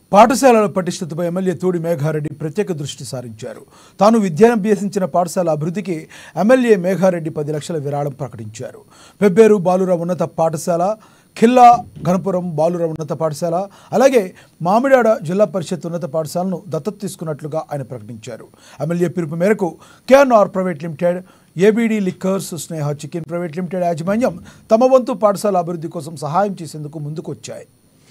పాఠశాలల పటిష్టతపై ఎమ్మెల్యే తోడి మేఘారెడ్డి ప్రత్యేక దృష్టి సారించారు తాను విద్యానభ్యసించిన పాఠశాల అభివృద్ధికి ఎమ్మెల్యే మేఘారెడ్డి పది లక్షల విరాళం ప్రకటించారు పెబ్బేరు బాలుర ఉన్నత పాఠశాల ఖిల్లా ఘనపురం బాలుర ఉన్నత పాఠశాల అలాగే మామిడాడ జిల్లా పరిషత్ ఉన్నత పాఠశాలను దత్తత తీసుకున్నట్లుగా ఆయన ప్రకటించారు ఎమ్మెల్యే పిలుపు మేరకు KNR private limited ABD liquors Sneha chicken private limited యాజమాన్యం తమ వంతు పాఠశాల అభివృద్ధి కోసం సహాయం చేసేందుకు ముందుకు వచ్చాయి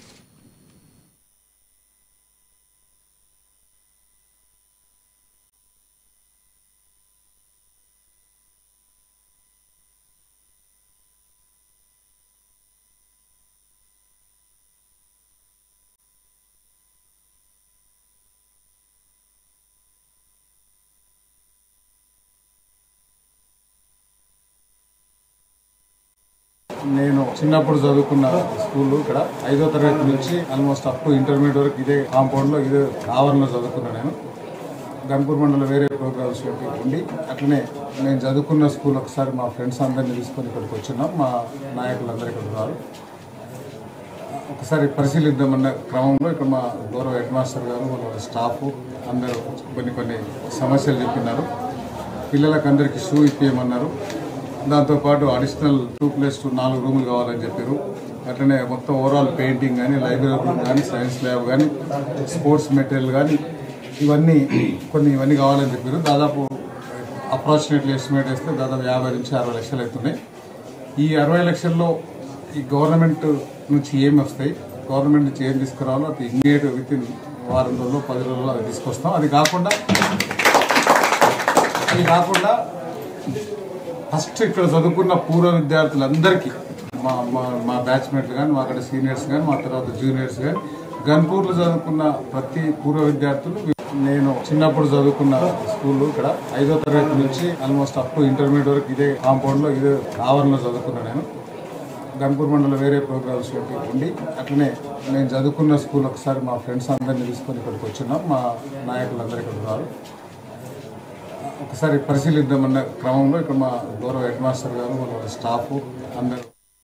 నేను చిన్నప్పుడు చదువుకున్న స్కూల్ ఇక్కడ ఐదో తరగతి నుంచి ఆల్మోస్ట్ అప్ టు ఇంటర్మీడియట్ వరకు ఇదే కాంపౌండ్ లో ఇదే ఆవరణలో చదువుకున్నా నేను గన్పూర్ మండలం వేరే ప్రోగ్రామ్స్ ఉండి అట్లనే నేను చదువుకున్న స్కూల్ ఒకసారి మా ఫ్రెండ్స్ అందరిని తీసుకొని ఇక్కడికి వచ్చినాం మా నాయకులందరూ ఇక్కడ ఉన్నారు ఒకసారి పరిశీలిద్దామన్న క్రమంలో ఇక్కడ మా గౌరవ హెడ్ మాస్టర్ గారు వాళ్ళ స్టాఫ్ అందరూ కొన్ని కొన్ని సమస్యలు చెప్పినారు పిల్లలకు అందరికీ షూ ఇప్పియమన్నారు దాంతోపాటు అడిషనల్ టూ ప్లస్ టూ నాలుగు రూములు కావాలని చెప్పారు అట్లనే మొత్తం ఓవరాల్ పెయింటింగ్ కానీ లైబ్రరీ రూమ్ కానీ సైన్స్ ల్యాబ్ కానీ స్పోర్ట్స్ మెటీరియల్ కానీ ఇవన్నీ కొన్ని ఇవన్నీ కావాలని చెప్పారు దాదాపు అప్రాక్సిమేట్లీ ఎస్టిమేట్ వేస్తే దాదాపు యాభై నుంచి అరవై లక్షలు అవుతున్నాయి ఈ అరవై లక్షల్లో ఈ గవర్నమెంట్ నుంచి ఏమి వస్తాయి గవర్నమెంట్ నుంచి ఏం తీసుకురావాలో అది ఇమ్మీడియట్ విత్ ఇన్ వారం రోజుల్లో పది రోజుల్లో అది తీసుకొస్తాం అది కాకుండా అది కాకుండా ఫస్ట్ ఇక్కడ చదువుకున్న పూర్వ విద్యార్థులందరికీ మా మా మా బ్యాచ్మేట్లు కానీ మా అక్కడ సీనియర్స్ కానీ మా తర్వాత జూనియర్స్ కానీ గన్పూర్లో చదువుకున్న ప్రతి పూర్వ విద్యార్థులు నేను చిన్నప్పుడు చదువుకున్న స్కూల్ ఇక్కడ ఐదో తరగతి నుంచి ఆల్మోస్ట్ అప్ టు ఇంటర్మీడియట్ వరకు ఇదే కాంపౌండ్ లో ఇదే ఆవరణలో చదువుకున్నా నేను గన్పూర్ మండలం వేరే ప్రోగ్రామ్స్ ఉండి అట్లనే నేను చదువుకున్న స్కూల్ ఒకసారి మా ఫ్రెండ్స్ అందరిని తీసుకొని ఇక్కడికి వచ్చినాం మా నాయకులందరూ ఇక్కడ ఉన్నారు ఒకసారి పరిశీలిద్దామన్న క్రమంలో ఇక్కడ మా గౌరవ హెడ్ మాస్టర్ గారు వాళ్ళ స్టాఫ్ అందరూ